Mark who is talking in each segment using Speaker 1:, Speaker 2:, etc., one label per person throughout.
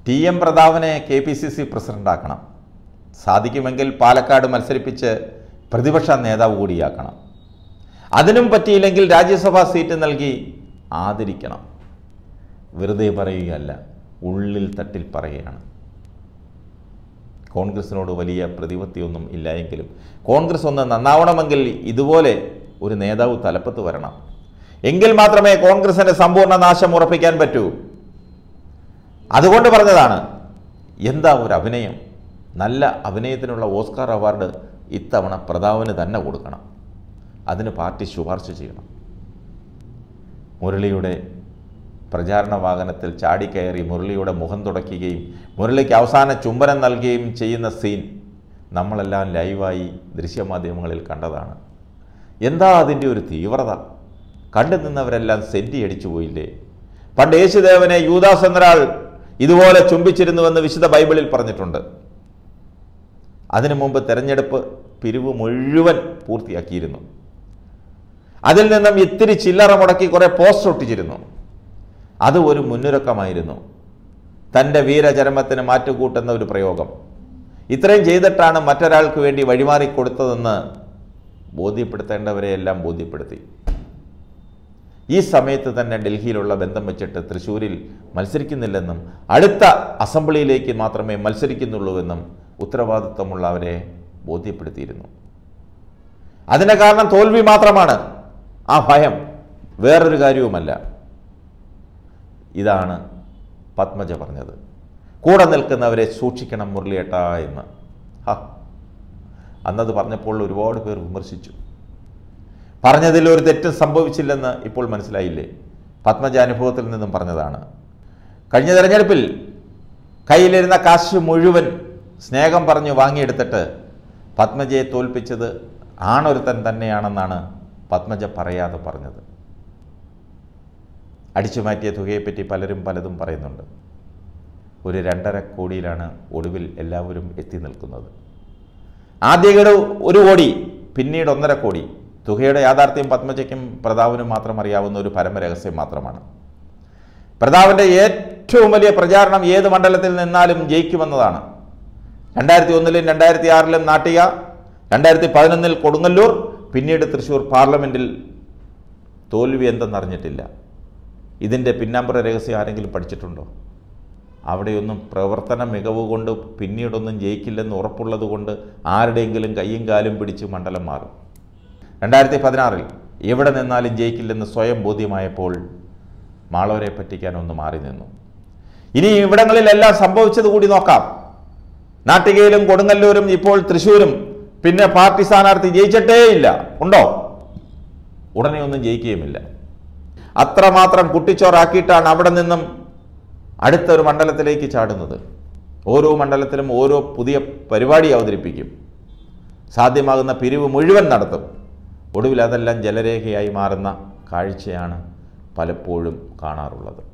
Speaker 1: T M പ്രതാപനെ K P C C പ്രസിഡൻ്റാക്കണം സാധിക്കുമെങ്കിൽ പാലക്കാട് മത്സരിപ്പിച്ച് പ്രതിപക്ഷ നേതാവ് കൂടിയാക്കണം അതിനും പറ്റിയില്ലെങ്കിൽ രാജ്യസഭാ സീറ്റ് നൽകി ആദരിക്കണം വെറുതെ പറയുകയല്ല ഉള്ളിൽ തട്ടിൽ പറയുകയാണ് കോൺഗ്രസിനോട് വലിയ പ്രതിപത്തിയൊന്നും ഇല്ലായെങ്കിലും കോൺഗ്രസ് ഒന്ന് നന്നാവണമെങ്കിൽ ഇതുപോലെ ഒരു നേതാവ് തലപ്പത്ത് വരണം എങ്കിൽ മാത്രമേ കോൺഗ്രസിൻ്റെ സമ്പൂർണ്ണ നാശം ഉറപ്പിക്കാൻ പറ്റൂ അതുകൊണ്ട് പറഞ്ഞതാണ് എന്താ ഒരു അഭിനയം നല്ല അഭിനയത്തിനുള്ള ഓസ്കാർ അവാർഡ് ഇത്തവണ പ്രതാപന് തന്നെ കൊടുക്കണം അതിന് പാർട്ടി ശുപാർശ ചെയ്യണം മുരളിയുടെ പ്രചാരണ വാഹനത്തിൽ ചാടിക്കയറി മുരളിയുടെ മുഖം തുടയ്ക്കുകയും മുരളിക്ക് അവസാന ചുംബനം നൽകുകയും ചെയ്യുന്ന സീൻ നമ്മളെല്ലാം ലൈവായി ദൃശ്യമാധ്യമങ്ങളിൽ കണ്ടതാണ് എന്താ അതിൻ്റെ ഒരു തീവ്രത കണ്ടു നിന്നവരെല്ലാം സെൻറ്റി അടിച്ചു പോയില്ലേ പണ്ട് യേശുദേവനെ യൂദാസ് എന്നൊരാൾ ഇതുപോലെ ചുംബിച്ചിരുന്നുവെന്ന് വിശുദ്ധ ബൈബിളിൽ പറഞ്ഞിട്ടുണ്ട് അതിനു മുമ്പ് തെരഞ്ഞെടുപ്പ് പിരിവ് മുഴുവൻ പൂർത്തിയാക്കിയിരുന്നു അതിൽ നിന്നും ഇത്തിരി ചില്ലറ മുടക്കി കുറേ പോസ്റ്റ് ഒട്ടിച്ചിരുന്നു അത് ഒരു മുന്നൊരുക്കമായിരുന്നു തൻ്റെ വീരചരമത്തിന് മാറ്റുകൂട്ടുന്ന ഒരു പ്രയോഗം ഇത്രയും ചെയ്തിട്ടാണ് മറ്റൊരാൾക്ക് വേണ്ടി വഴിമാറി കൊടുത്തതെന്ന് ബോധ്യപ്പെടുത്തേണ്ടവരെയെല്ലാം ബോധ്യപ്പെടുത്തി ഈ സമയത്ത് തന്നെ ഡൽഹിയിലുള്ള ബന്ധം വെച്ചിട്ട് തൃശ്ശൂരിൽ മത്സരിക്കുന്നില്ലെന്നും അടുത്ത അസംബ്ലിയിലേക്ക് മാത്രമേ മത്സരിക്കുന്നുള്ളൂവെന്നും ഉത്തരവാദിത്വമുള്ളവരെ ബോധ്യപ്പെടുത്തിയിരുന്നു അതിന് കാരണം തോൽവി മാത്രമാണ് ആ ഭയം വേറൊരു കാര്യവുമല്ല ഇതാണ് പത്മജ പറഞ്ഞത് കൂടെ നിൽക്കുന്നവരെ സൂക്ഷിക്കണം മുരളിയേട്ട എന്ന് ഹ അന്നത് പറഞ്ഞപ്പോൾ ഒരുപാട് പേർ വിമർശിച്ചു പറഞ്ഞതിൽ ഒരു തെറ്റും സംഭവിച്ചില്ലെന്ന് ഇപ്പോൾ മനസ്സിലായില്ലേ പത്മജ അനുഭവത്തിൽ നിന്നും പറഞ്ഞതാണ് കഴിഞ്ഞ തെരഞ്ഞെടുപ്പിൽ കയ്യിലിരുന്ന കാശ് മുഴുവൻ സ്നേഹം പറഞ്ഞ് വാങ്ങിയെടുത്തിട്ട് പത്മജയെ തോൽപ്പിച്ചത് ആണൊരുത്തൻ തന്നെയാണെന്നാണ് പത്മജ പറയാതെ പറഞ്ഞത് അടിച്ചു മാറ്റിയ തുകയെപ്പറ്റി പലരും പലതും പറയുന്നുണ്ട് ഒരു രണ്ടര കോടിയിലാണ് ഒടുവിൽ എല്ലാവരും എത്തി നിൽക്കുന്നത് ആദ്യഗഡു ഒരു കോടി പിന്നീട് ഒന്നര കോടി തുകയുടെ യാഥാർത്ഥ്യം പത്മജയ്ക്കും പ്രതാപനും മാത്രം അറിയാവുന്ന ഒരു പരമരഹസ്യം മാത്രമാണ് പ്രതാപൻ്റെ ഏറ്റവും വലിയ പ്രചാരണം ഏത് മണ്ഡലത്തിൽ നിന്നാലും ജയിക്കുമെന്നതാണ് രണ്ടായിരത്തി ഒന്നിലും രണ്ടായിരത്തി ആറിലും നാട്ടിക രണ്ടായിരത്തി പതിനൊന്നിൽ കൊടുങ്ങല്ലൂർ പിന്നീട് തൃശ്ശൂർ പാർലമെൻറ്റിൽ തോൽവി എന്തെന്നറിഞ്ഞിട്ടില്ല ഇതിൻ്റെ പിന്നാമ്പുറ രഹസ്യം ആരെങ്കിലും പഠിച്ചിട്ടുണ്ടോ അവിടെയൊന്നും പ്രവർത്തന മികവ് കൊണ്ട് പിന്നീടൊന്നും ജയിക്കില്ലെന്ന് ഉറപ്പുള്ളത് കൊണ്ട് ആരുടെയെങ്കിലും കയ്യും കാലും പിടിച്ച് മണ്ഡലം മാറും രണ്ടായിരത്തി പതിനാറിൽ എവിടെ നിന്നാലും ജയിക്കില്ലെന്ന് സ്വയം ബോധ്യമായപ്പോൾ മാളവരെ പറ്റിക്കാൻ ഒന്ന് മാറി നിന്നു ഇനി ഇവിടങ്ങളിലെല്ലാം സംഭവിച്ചത് കൂടി നോക്കാം നാട്ടികയിലും കൊടുങ്ങല്ലൂരും ഇപ്പോൾ തൃശ്ശൂരും പിന്നെ പാർട്ടി സ്ഥാനാർത്ഥി ജയിച്ചിട്ടേയില്ല ഉണ്ടോ ഉടനെ ഒന്നും ജയിക്കുകയുമില്ല അത്രമാത്രം കുട്ടിച്ചോറാക്കിയിട്ടാണ് അവിടെ നിന്നും അടുത്തൊരു മണ്ഡലത്തിലേക്ക് ചാടുന്നത് ഓരോ മണ്ഡലത്തിലും ഓരോ പുതിയ പരിപാടി അവതരിപ്പിക്കും സാധ്യമാകുന്ന പിരിവ് മുഴുവൻ നടത്തും ഒടുവിൽ അതെല്ലാം ജലരേഖയായി മാറുന്ന കാഴ്ചയാണ് പലപ്പോഴും കാണാറുള്ളത്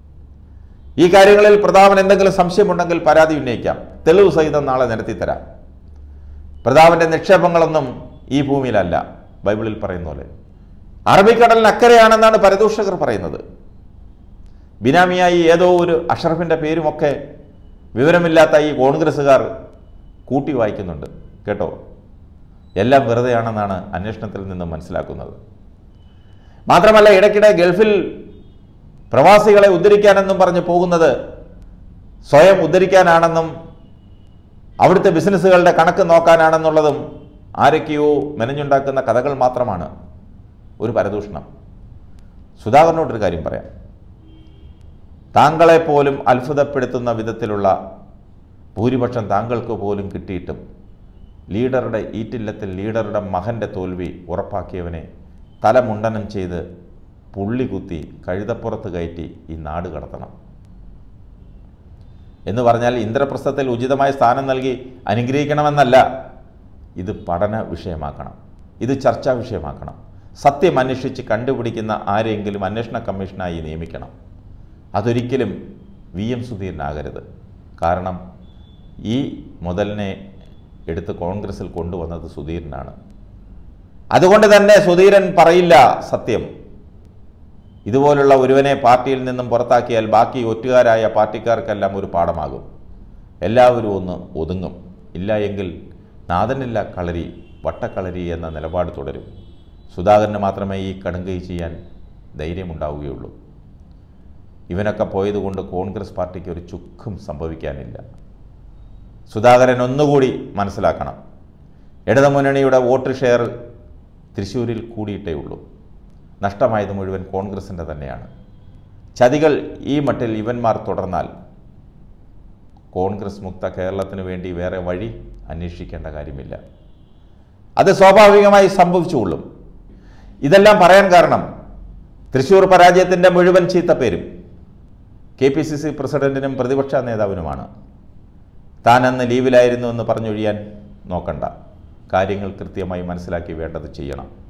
Speaker 1: ഈ കാര്യങ്ങളിൽ പ്രതാപൻ എന്തെങ്കിലും സംശയമുണ്ടെങ്കിൽ പരാതി ഉന്നയിക്കാം തെളിവ് സഹിതം നാളെ നിരത്തിത്തരാം പ്രതാപൻ്റെ നിക്ഷേപങ്ങളൊന്നും ഈ ഭൂമിയിലല്ല ബൈബിളിൽ പറയുന്ന പോലെ അറബിക്കടലിന് അക്കരെയാണെന്നാണ് പരദൂഷകർ പറയുന്നത് ബിനാമിയായി ഏതോ ഒരു അഷറഫിൻ്റെ പേരുമൊക്കെ വിവരമില്ലാത്ത ഈ കോൺഗ്രസ്സുകാർ കൂട്ടി വായിക്കുന്നുണ്ട് കേട്ടോ എല്ലാം വെറുതെയാണെന്നാണ് അന്വേഷണത്തിൽ നിന്നും മനസ്സിലാക്കുന്നത് മാത്രമല്ല ഇടയ്ക്കിടെ ഗൾഫിൽ പ്രവാസികളെ ഉദ്ധരിക്കാനെന്നും പറഞ്ഞ് പോകുന്നത് സ്വയം ഉദ്ധരിക്കാനാണെന്നും അവിടുത്തെ ബിസിനസ്സുകളുടെ കണക്ക് നോക്കാനാണെന്നുള്ളതും ആരൊക്കെയോ മെനഞ്ഞുണ്ടാക്കുന്ന കഥകൾ മാത്രമാണ് ഒരു പരദൂഷണം സുധാകരനോടൊരു കാര്യം പറയാം താങ്കളെ പോലും അത്ഭുതപ്പെടുത്തുന്ന വിധത്തിലുള്ള ഭൂരിപക്ഷം താങ്കൾക്ക് പോലും കിട്ടിയിട്ടും ലീഡറുടെ ഈറ്റില്ലത്തിൽ ലീഡറുടെ മകൻ്റെ തോൽവി ഉറപ്പാക്കിയവനെ തലമുണ്ടനം ചെയ്ത് പുള്ളി കുത്തി കഴുതപ്പുറത്ത് കയറ്റി ഈ നാട് കടത്തണം എന്ന് പറഞ്ഞാൽ ഇന്ദ്രപ്രസ്ഥത്തിൽ ഉചിതമായ സ്ഥാനം നൽകി അനുഗ്രഹിക്കണമെന്നല്ല ഇത് പഠന വിഷയമാക്കണം ഇത് ചർച്ചാ വിഷയമാക്കണം സത്യം അന്വേഷിച്ച് കണ്ടുപിടിക്കുന്ന ആരെങ്കിലും അന്വേഷണ കമ്മീഷനായി നിയമിക്കണം അതൊരിക്കലും വി എം സുധീരനാകരുത് കാരണം ഈ മുതലിനെ എടുത്ത് കോൺഗ്രസിൽ കൊണ്ടുവന്നത് സുധീരനാണ് അതുകൊണ്ട് തന്നെ സുധീരൻ പറയില്ല സത്യം ഇതുപോലുള്ള ഒരുവനെ പാർട്ടിയിൽ നിന്നും പുറത്താക്കിയാൽ ബാക്കി ഒറ്റുകാരായ പാർട്ടിക്കാർക്കെല്ലാം ഒരു പാഠമാകും എല്ലാവരും ഒന്ന് ഒതുങ്ങും ഇല്ല എങ്കിൽ നാഥനില്ല കളരി വട്ടക്കളരി എന്ന നിലപാട് തുടരും സുധാകരന് മാത്രമേ ഈ കടുങ്കൈ ചെയ്യാൻ ധൈര്യമുണ്ടാവുകയുള്ളൂ ഇവനൊക്കെ പോയതുകൊണ്ട് കോൺഗ്രസ് പാർട്ടിക്ക് ഒരു ചുക്കും സംഭവിക്കാനില്ല സുധാകരൻ ഒന്നുകൂടി മനസ്സിലാക്കണം ഇടതുമുന്നണിയുടെ വോട്ട് ഷെയർ തൃശ്ശൂരിൽ കൂടിയിട്ടേ ഉള്ളൂ നഷ്ടമായത് മുഴുവൻ കോൺഗ്രസിൻ്റെ തന്നെയാണ് ചതികൾ ഈ മട്ടിൽ ഇവന്മാർ തുടർന്നാൽ കോൺഗ്രസ് മുക്ത കേരളത്തിന് വേണ്ടി വേറെ വഴി അന്വേഷിക്കേണ്ട കാര്യമില്ല അത് സ്വാഭാവികമായി സംഭവിച്ചുകൊള്ളും ഇതെല്ലാം പറയാൻ കാരണം തൃശ്ശൂർ പരാജയത്തിൻ്റെ മുഴുവൻ ചീത്തപ്പേരും കെ പി സി സി പ്രസിഡന്റിനും പ്രതിപക്ഷ നേതാവിനുമാണ് താൻ അന്ന് ലീവിലായിരുന്നു എന്ന് പറഞ്ഞൊഴിയാൻ നോക്കണ്ട കാര്യങ്ങൾ കൃത്യമായി മനസ്സിലാക്കി വേണ്ടത് ചെയ്യണം